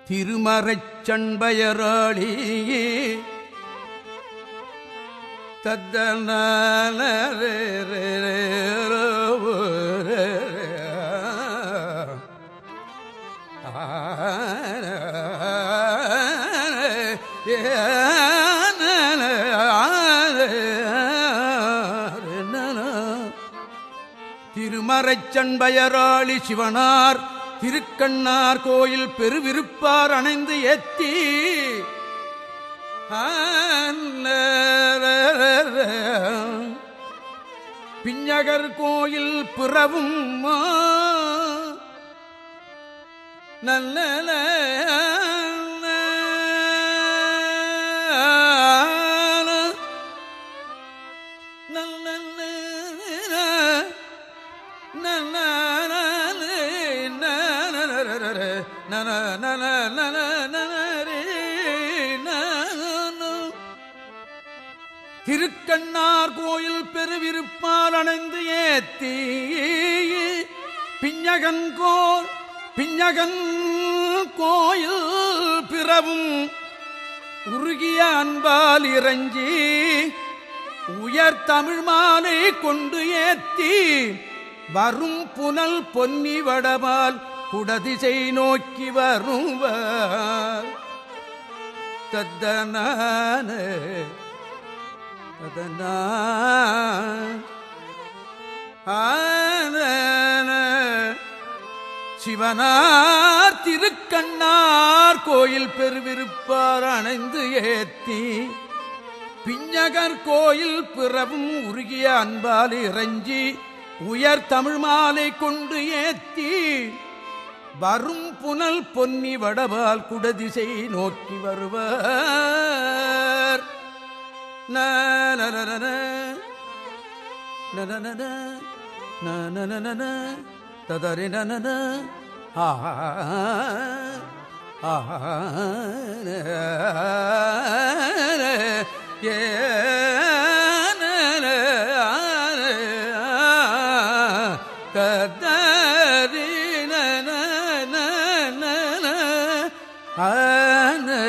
திருமறைச் சண்பயராளி தத்தன திருமறைச் சண்பயராளி சிவனார் திருக்கண்ணார் கோயில் பெருவிருப்பார் அணைந்து ஏத்தி பிஞகர் கோயில் பிறவும் நல்ல திருக்கண்ணார் கோயில் பெருவிருப்பால் அணைந்து ஏத்தி பிஞகன் கோர் பிஞகன் கோயில் பிறவும் உருகிய அன்பால் இறஞ்சி உயர் தமிழ் மாலை கொண்டு ஏத்தி வரும் புனல் பொன்னி வடபால் குடதிசை நோக்கி வருவார் தத்தனான ததனா சிவனார் திருக்கண்ணார் கோயில் பெருவிருப்பார் அணைந்து ஏத்தி பிஞகர் கோயில் பிறவும் உருகிய அன்பால் இறஞ்சி உயர் தமிழ் மாலை கொண்டு ஏத்தி வரும் புனல் பொன்னி வடபால் குடதிசை நோக்கி வருவர் நனனன, நனனன, நனனன, ததரினனன, ஆஹா, ஆஹா, ஏனன, கதரினனன, ஆன,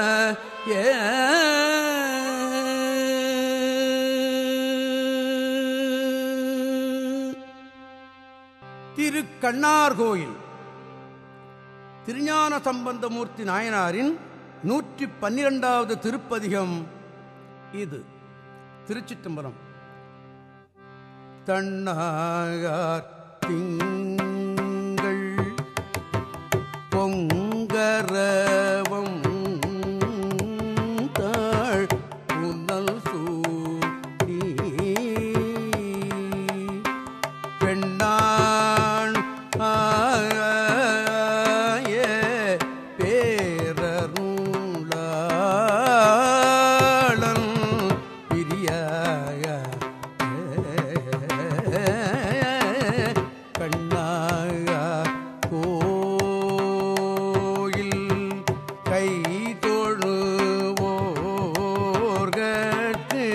ஏ திருக்கண்ணார் கோயில் திருஞான சம்பந்தமூர்த்தி நாயனாரின் நூற்றி பன்னிரெண்டாவது திருப்பதிகம் இது திருச்சிற்றம்பலம் தன்னாகார் திங்கள் பொங்கரவம் தாழ் புனல் சூடி பெண்ணான் ஆய பேரருளாளன் பிரியாக கண்ணாக கோயில் கை தொழுவோர்கட்கு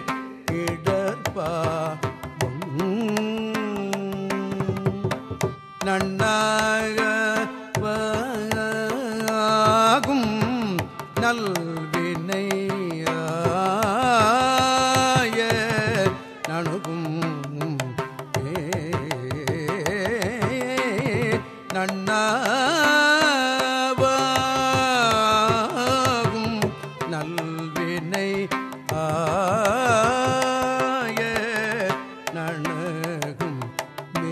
இடர்பாவும் நன்னாக வாகும் நல்வினையாய நணுகும் நன்னாவாகும் நல்வினை ஆய நணுகும் மே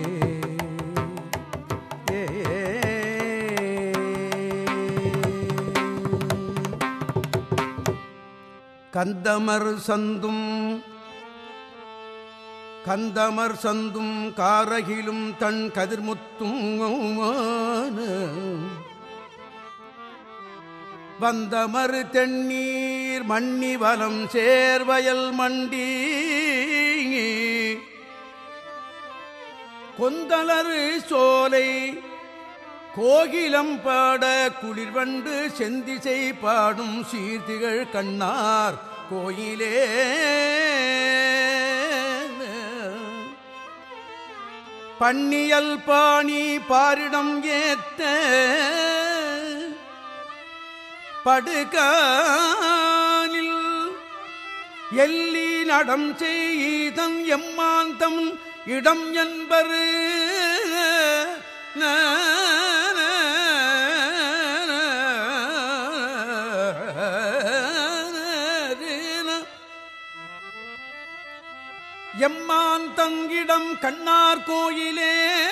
கந்தமர் சந்தும் கந்தமர் சந்தும் காரகிலும் தன் கதிர்முத்தும் வந்தமறு தென்னீர் மண்ணி வலம் சேர்வயல் மண்டி கொந்தலரு சோலை கோகிலம் பாட குளிர்வண்டு செந்திசை பாடும் சீர்திகள் கண்ணார் கோயிலே பன்னியல் பாணி பாரிடம் ஏத்த படுகானில் எல்லி நடம் செய்தம் எம்மாந்தம் இடம் என்பரு எம்மான் தங்கிடம் கண்ணார் கோயிலே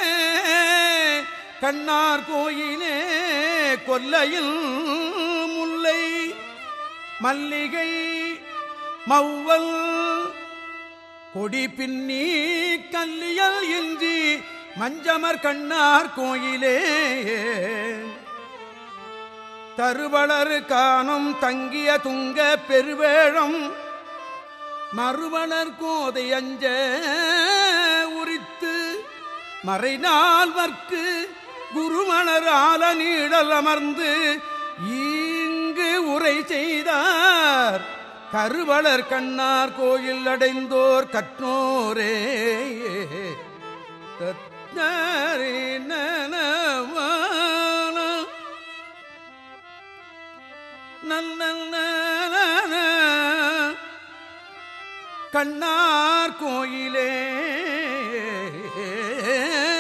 கண்ணார் கோயிலே கொல்லையில் முல்லை மல்லிகை மௌவல் கொடி பின்னி கல்லியல் இன்றி மஞ்சமர் கண்ணார் கோயிலே தருவளர் காணும் தங்கிய துங்க பெருவேழம் மறுவளர் கோதை அஞ்ச உரித்து மறைநால்வர்க்கு குருமணர் ஆல நீடல் அமர்ந்து இங்கு உரை செய்தார் கருவளர் கண்ணார் கோயில் அடைந்தோர் கற்றோரே தத்தரி நனவான நல்ல கண்ணார் கோயிலே